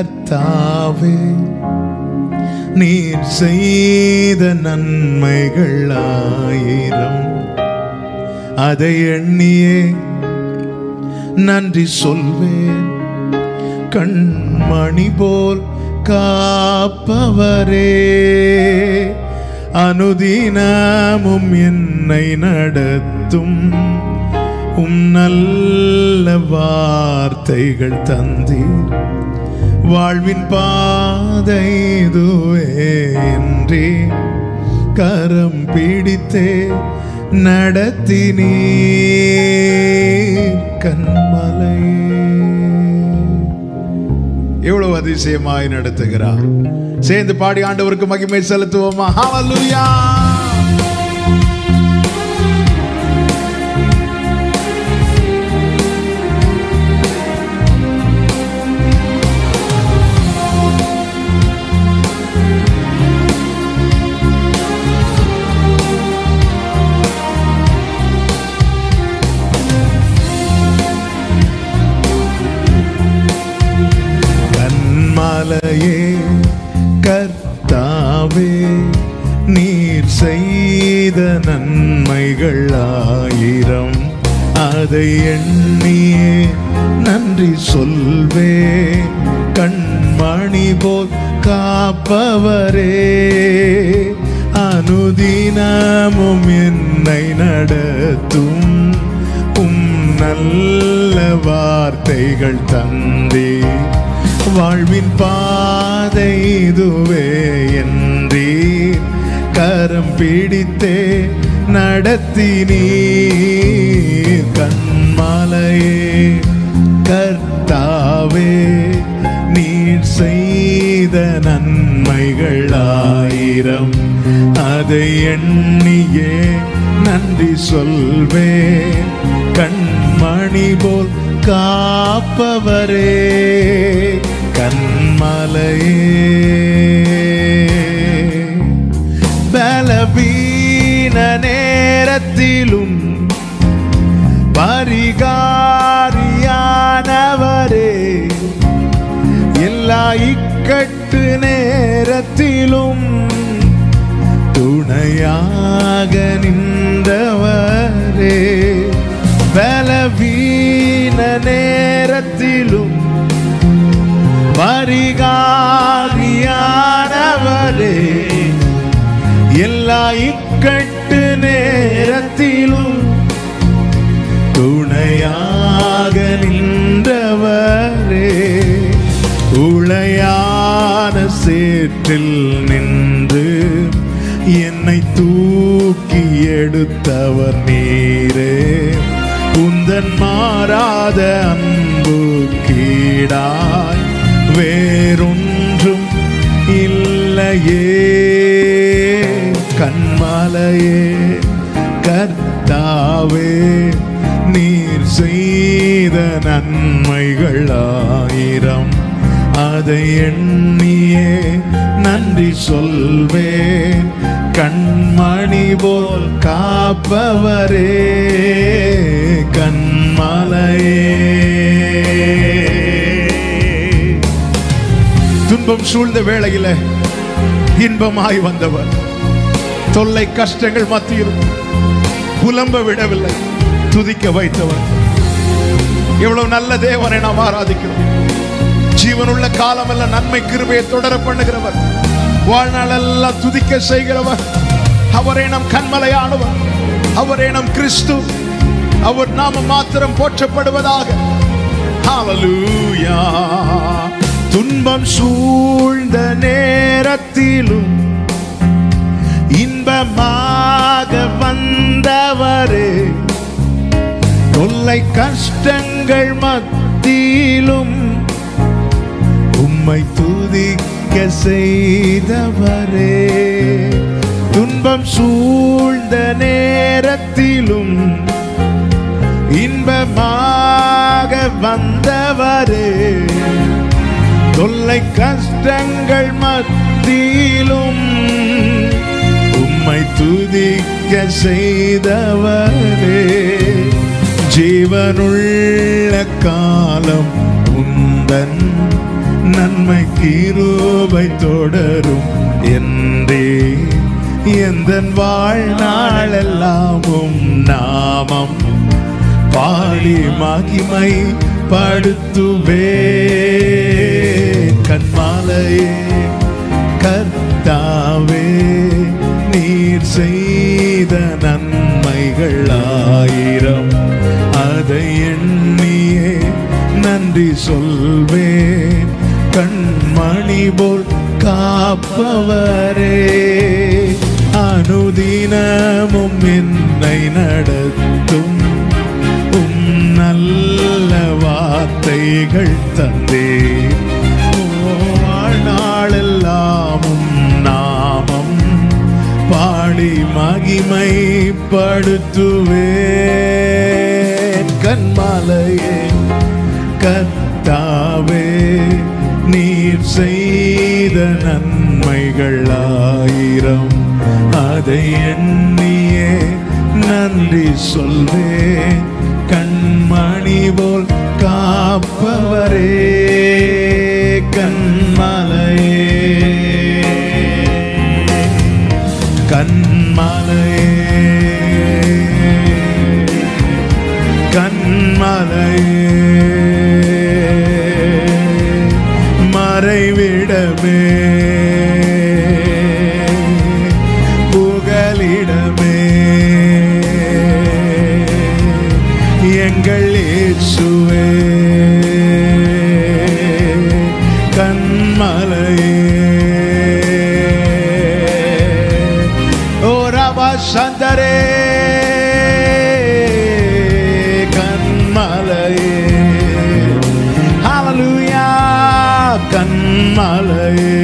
கர்த்தாவே நீர் செய்த நன்மைகள் ஆயிரம் அதை எண்ணியே நன்றி சொல்வேன் கண்மணி போல் காப்பவரே அனுதினமும் என்னை நடத்தும் உம் நல்ல வார்த்தைகள் தந்தீர் வாழ்வின் பாதை இதுவே என்றே கரம் பிடித்தே நடத்தினீர் கண்மலையே எவ்வளவு அதிசயமாய் நடத்துகிறார் சேர்ந்து பாடி ஆண்டவருக்கு மகிமை செலுத்துவோமா ஹalleluya கண்மலையே கர்த்தாவே நீர் செய்த நன்மைகள் ஆயிரம் அதை எண்ணியே நன்றி சொல்வே கண்மணி போல் காப்பவரே அனுதினமும் என்னை நடத்தும் உம் நல்ல வார்த்தைகள் தந்தே வாழ்வின் பாதை இதுவே என்றே கரம் பிடித்தே நடத்தினீர் கண்மலையே கர்த்தாவே நீர் செய்த நன்மைகள் ஆயிரம் அதை எண்ணியே நன்றி சொல்வேன் கண்மணி போல் காப்பவரே கண்மலையே பலவீன நேரத்திலும் பரிகாரியானவரே எல்லா இக்கட்டு நேரத்திலும் துணையாக நின்றவரே பலவீன நேரத்திலும் பரிகாரியானவரே எல்லா இக்கட்டு நேரத்திலும் துணையாக நின்றவரே உளையான சேற்றில் நின்று என்னை தூக்கி எடுத்தவர் நீரே உந்தன் மாறாத அன்பு கீடாய் வேறொன்றும் இல்லையே கண்மலையே கர்த்தாவே நீர் செய்த நன்மைகள் ஆயிரம் அதை எண்ணியே நன்றி சொல்வேன் கண்மணி போல் காப்பவரே கண்மலையே துன்பம் சூழ்ந்த வேளையில இன்பமாய் வந்தவர் தொல்லை கஷ்டங்கள் மத்தியில் புலம்ப விடவில்லை துதிக்க வைத்தவர் எவ்வளவு நல்ல தேவனை நாம் ஆராதிக்கிறோம் ஜீவனுள்ள காலமெல்லாம் நன்மை கிருபையை தொடர பண்ணுகிறவர் வாழ்நாளெல்லாம் துதிக்க செய்கிறவர் அவரே நம் கண்மலையானவர் அவரே நம் கிறிஸ்து அவர் நாம மாத்திரம் போற்றப்படுவதாக ஹalleluya துன்பம் சூழ்ந்த நேரத்திலும் இன்பமாக வந்தவரே தொல்லை கஷ்டங்கள் மத்தியிலும் உம்மை துதிக்க செய்தவரே துன்பம் சூழ்ந்த நேரத்திலும் இன்பமாக வந்தவரே தொல்லை கஷ்டங்கள் மத்தியிலும் உம்மை துதிக்க செய்தவரே ஜீவனுள்ள காலம் உந்தன் நன்மை கீரூபை தொடரும் என்றே எந்த வாழ்நாளெல்லாமும் நாமம் பாடி மகிமை படுத்துவே கண்மாலையே கர்த்தாவே நீர் செய்த நன்மைகள் ஆயிரம் அதை எண்ணியே நன்றி சொல்வேன் கண்மணி போல் காப்பவரே அனுதினமும் என்னை நடத்தும் உம் நல்ல வார்த்தைகள் தந்தே வாழ்நாளெல்லாமும் நாமம் பாடி மகிமை படுத்துவேன் கண்மாலையே கத்தாவே நீர் செய்த நன்மைகள் ஆயிரம் அதை எண்ணியே நன்றி சொல்வேன் கண்மணி போல் காப்பவரே கண்மலையே கண்மலையே கண்மலையே மறைவிடமே புகலிடமே எங்கள் இயேசுவே கண்மலையே ஓ ரபா சந்தரே கண்மலையே ஹalleluya கண்மலையே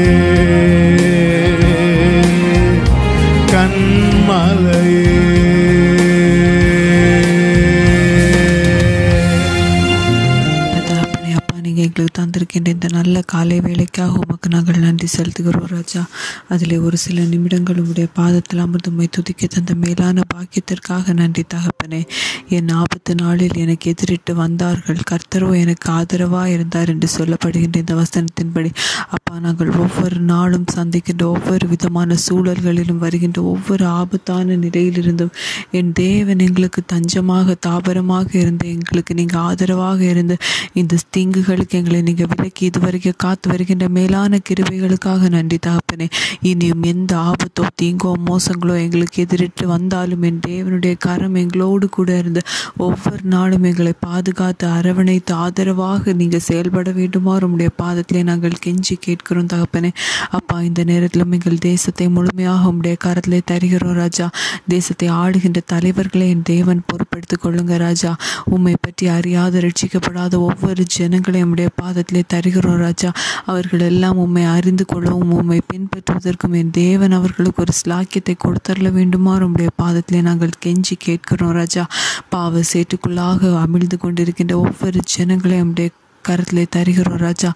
கண்மலையே தகப்பனே அப்பா நீங்கள் எங்களுக்கு தந்திருக்கின்ற இந்த நல்ல காலை வேலைக்காக உமக்கு நாங்கள் நன்றி செலுத்துகிறோம் ராஜா அதில் ஒரு சில நிமிடங்கள் உம்முடைய பாதத்தில் அமிர்தமை துதிக்க தந்த மேலான பாக்கியத்திற்காக நன்றி தகப்பனே என் ஆபத்து நாளில் எனக்கு எதிரிட்டு வந்தார்கள் கர்த்தரோ எனக்கு ஆதரவாக இருந்தார் என்று சொல்லப்படுகின்ற இந்த வசனத்தின்படி அப்பா நாங்கள் ஒவ்வொரு நாளும் சந்திக்கின்ற ஒவ்வொரு விதமான சூழல்களிலும் வருகின்ற ஒவ்வொரு ஆபத்தான நிலையிலிருந்தும் என் தேவன் எங்களுக்கு தஞ்சமாக தாபரமாக இருந்து எங்களுக்கு நீங்கள் ஆதரவாக இருந்து இந்த தீங்குகளுக்கு எங்களை நீங்கள் விலக்கி இதுவரைக்கும் காத்து வருகின்ற மேலான கிருபைகளுக்காக நன்றி தகப்பனே இனியும் எந்த ஆபத்தோ தீங்கோ மோசங்களோ எங்களுக்கு எதிரிட்டு வந்தாலும் என் தேவனுடைய கரம் எங்களோடு கூட இருந்து ஒவ்வொரு நாளும் எங்களை பாதுகாத்து அரவணைத்து ஆதரவாக நீங்கள் செயல்பட வேண்டுமா உம்முடைய பாதத்திலே நாங்கள் கெஞ்சி கேட்கிறோம் தகப்பனே அப்பா இந்த நேரத்திலும் எங்கள் தேசத்தை முழுமையாக உம்முடைய கரத்திலே தருகிறோம் ராஜா தேசத்தை ஆளுகின்ற தலைவர்களை என் தேவன் பொறுப்படுத்திக் கொள்ளுங்க ராஜா உம்மை பற்றி அறியாத ரட்சிக்கப்படாத ஒவ்வொரு ஜனங்களையும் உம்முடைய பாதத்திலே தருகிறோம் ராஜா அவர்கள் எல்லாம் உம்மை அறிந்து கொள்ளவும் உம்மை பின்பற்றுவதற்கும் என் தேவன் அவர்களுக்கு ஒரு ஸ்லாக்கியத்தை கொடுத்தரல வேண்டுமா உம்முடைய பாதத்திலே நாங்கள் கெஞ்சி கேட்கிறோம் ராஜா பாவ சேட்டுக்குள்ளாக அமிழ்ந்து கொண்டிருக்கின்ற ஒவ்வொரு ஜனங்களையும் உம்முடைய கரத்திலே தருகிறோம் ராஜா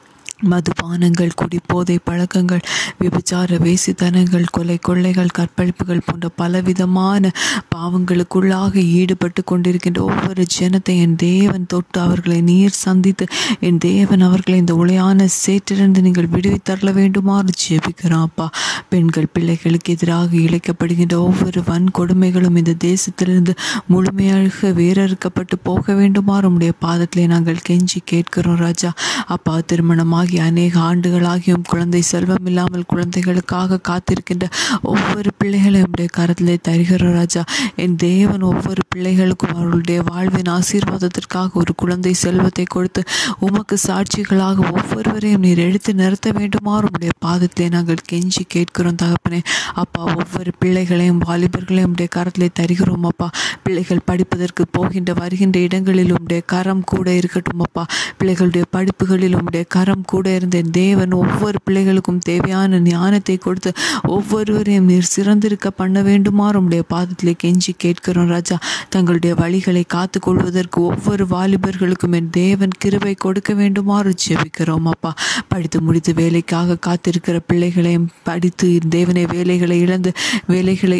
மதுபானங்கள் குடிபோதை பழக்கங்கள் விபச்சார வேசித்தனங்கள் கொலை கொள்ளைகள் கற்பழிப்புகள் போன்ற பலவிதமான பாவங்களுக்குள்ளாக ஈடுபட்டு கொண்டிருக்கின்ற ஒவ்வொரு ஜனத்தை என் தேவன் தொட்டு அவர்களை நீர் சந்தித்து என் தேவன் அவர்களை இந்த உளையான சேற்றிலிருந்து நீங்கள் விடுவித்தரல வேண்டுமாறு ஜெபிக்கிறோம் அப்பா பெண்கள் பிள்ளைகளுக்கு எதிராக இழைக்கப்படுகின்ற ஒவ்வொரு வன்கொடுமைகளும் இந்த தேசத்திலிருந்து முழுமையாக வேறறுக்கப்பட்டு போக வேண்டுமாறு உம்முடைய பாதத்திலே நாங்கள் கெஞ்சி கேட்கிறோம் ராஜா அப்பா திருமணமாகி அநேக ஆண்டுகளாகியும் குழந்தை செல்வம் இல்லாமல் குழந்தைகளுக்காக காத்திருக்கின்ற ஒவ்வொரு பிள்ளைகளையும் உடைய கரத்திலே தருகிறோம் ராஜா என் தேவன் ஒவ்வொரு பிள்ளைகளுக்கும் அவர்களுடைய வாழ்வின் ஆசீர்வாதத்திற்காக ஒரு குழந்தை செல்வத்தை கொடுத்து உமக்கு சாட்சிகளாக ஒவ்வொருவரையும் நீர் எடுத்து நிறுத்த வேண்டுமாறு உம்முடைய பாதத்திலே நாங்கள் கெஞ்சி கேட்கிறோம் தகப்பனே அப்பா ஒவ்வொரு பிள்ளைகளையும் வாலிபர்களையும் உடைய கரத்திலே தருகிறோம் அப்பா பிள்ளைகள் படிப்பதற்கு போகின்ற வருகின்ற இடங்களில் உம்முடைய கரம் கூட இருக்கட்டும் அப்பா பிள்ளைகளுடைய படிப்புகளில் உம்முடைய கரம் கூட இருந்த என் தேவன் ஒவ்வொரு பிள்ளைகளுக்கும் தேவையான ஞானத்தை கொடுத்து ஒவ்வொருவரையும் நீர் சிறந்திருக்க பண்ண வேண்டுமாறு உம்முடைய பாதத்திலே கெஞ்சி கேட்கிறோம் ராஜா தங்களுடைய வழிகளை காத்து கொள்வதற்கு ஒவ்வொரு வாலிபர்களுக்கும் என் தேவன் கிருபை கொடுக்க வேண்டுமாறு ஜெபிக்கிறோம் அப்பா படித்து முடித்து வேலைக்காக காத்திருக்கிற பிள்ளைகளையும் படித்து தேவனை வேலைகளை இழந்து வேலைகளை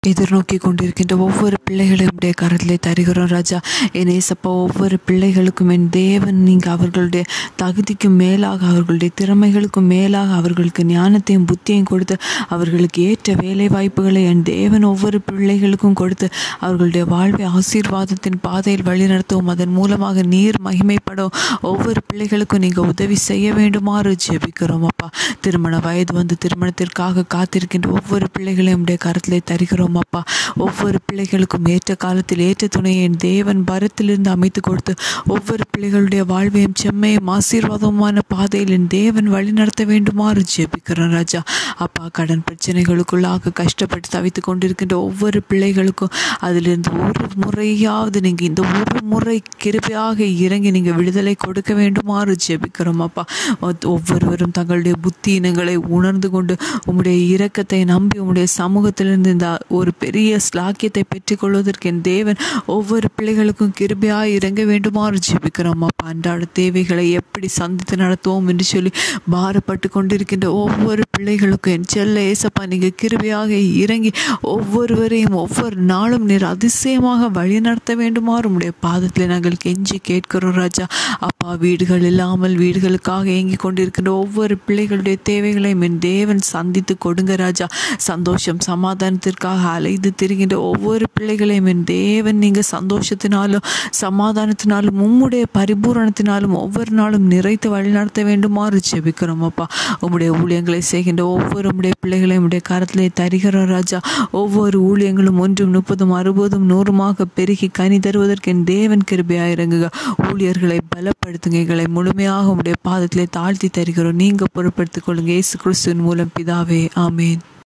எதிர்நோக்கி கொண்டிருக்கின்ற ஒவ்வொரு பிள்ளைகளையும் உடைய கரத்திலே தருகிறோம் ராஜா என் ஏசப்பா ஒவ்வொரு பிள்ளைகளுக்கும் என் தேவன் நீங்கள் அவர்களுடைய தகுதிக்கும் மேலாக அவர்களுடைய திறமைகளுக்கும் மேலாக அவர்களுக்கு ஞானத்தையும் புத்தியையும் கொடுத்து அவர்களுக்கு ஏற்ற வேலை வாய்ப்புகளை என் தேவன் ஒவ்வொரு பிள்ளைகளுக்கும் கொடுத்து அவர்களுடைய வாழ்வை ஆசீர்வாதத்தின் பாதையில் வழிநடத்தவும் அதன் மூலமாக நீர் மகிமைப்படும் ஒவ்வொரு பிள்ளைகளுக்கும் நீங்கள் உதவி செய்ய வேண்டுமாறு ஜெபிக்கிறோம் அப்பா திருமண வயது வந்து திருமணத்திற்காக காத்திருக்கின்ற ஒவ்வொரு பிள்ளைகளையும் உடைய கரத்திலே தருகிறோம் அப்பா ஒவ்வொரு பிள்ளைகளுக்கும் ஏற்ற காலத்தில் ஏற்ற துணையை என் தேவன் பரத்திலிருந்து அமைத்து கொடுத்து ஒவ்வொரு பிள்ளைகளுடைய வாழ்வையும் செம்மையும் ஆசீர்வாதமான பாதையில் என் தேவன் வழி நடத்த வேண்டுமாறு ஜெபிக்கிறோம் ராஜா அப்பா கடன் பிரச்சனைகளுக்குள்ளாக கஷ்டப்பட்டு தவித்து கொண்டிருக்கின்ற ஒவ்வொரு பிள்ளைகளுக்கும் அதிலிருந்து ஒரு முறையாவது நீங்கள் இந்த ஒரு முறை கிருபையாக இறங்கி நீங்கள் விடுதலை கொடுக்க வேண்டுமாறு ஜெபிக்கிறோம் அப்பா ஒத்- ஒவ்வொருவரும் தங்களுடைய புத்தியினங்களை உணர்ந்து கொண்டு உம்முடைய இரக்கத்தை நம்பி உம்முடைய சமூகத்திலிருந்து இந்த ஒரு பெரிய ஸ்லாக்கியத்தை பெற்றுக்கொள்வதற்கு என் தேவன் ஒவ்வொரு பிள்ளைகளுக்கும் கிருபையாய் இறங்க வேண்டுமாறு ஜெபிக்கிறோம் அப்பா அன்றாட தேவைகளை எப்படி சந்தித்து நடத்துவோம் என்று சொல்லி பாரப்பட்டு கொண்டிருக்கின்ற ஒவ்வொரு பிள்ளைகளுக்கும் என் செல்ல ஏசப்பா நீங்கள் கிருபையாக இறங்கி ஒவ்வொருவரையும் ஒவ்வொரு நாளும் நீர் அதிசயமாக வழி நடத்த வேண்டுமாறு உம்முடைய பாதத்தில் நாங்கள் கெஞ்சி கேட்கிறோம் ராஜா அப்பா வீடுகள் இல்லாமல் வீடுகளுக்காக ஏங்கி கொண்டிருக்கின்ற ஒவ்வொரு பிள்ளைகளுடைய தேவைகளையும் என் தேவன் சந்தித்து கொடுங்க ராஜா சந்தோஷம் சமாதானத்திற்காக அலைந்து திரிகின்ற ஒவ்வொரு பிள்ளைகளையும் என் தேவன் நீங்கள் சந்தோஷத்தினாலும் சமாதானத்தினாலும் உம்முடைய பரிபூரணத்தினாலும் ஒவ்வொரு நாளும் நிறைத்து வழிநடத்த வேண்டுமாறு ஜெபிக்கிறோம் அப்பா உம்முடைய ஊழியங்களை செய்கின்ற ஒவ்வொரு உம்முடைய பிள்ளைகளையும் உம்முடைய கரத்திலே தருகிறோம் ராஜா ஒவ்வொரு ஊழியங்களும் ஒன்றும் முப்பதும் அறுபதும் நூறுமாக பெருகி கனி தருவதற்கு என் தேவன் கிருபையாக இறங்குக ஊழியர்களை பலப்படுத்துங்க எங்களை முழுமையாக உம்முடைய பாதத்திலே தாழ்த்தி தருகிறோம் நீங்க பொருட்படுத்திக் கொள்ளுங்க இயேசு கிறிஸ்துவின் மூலம் பிதாவே ஆமேன்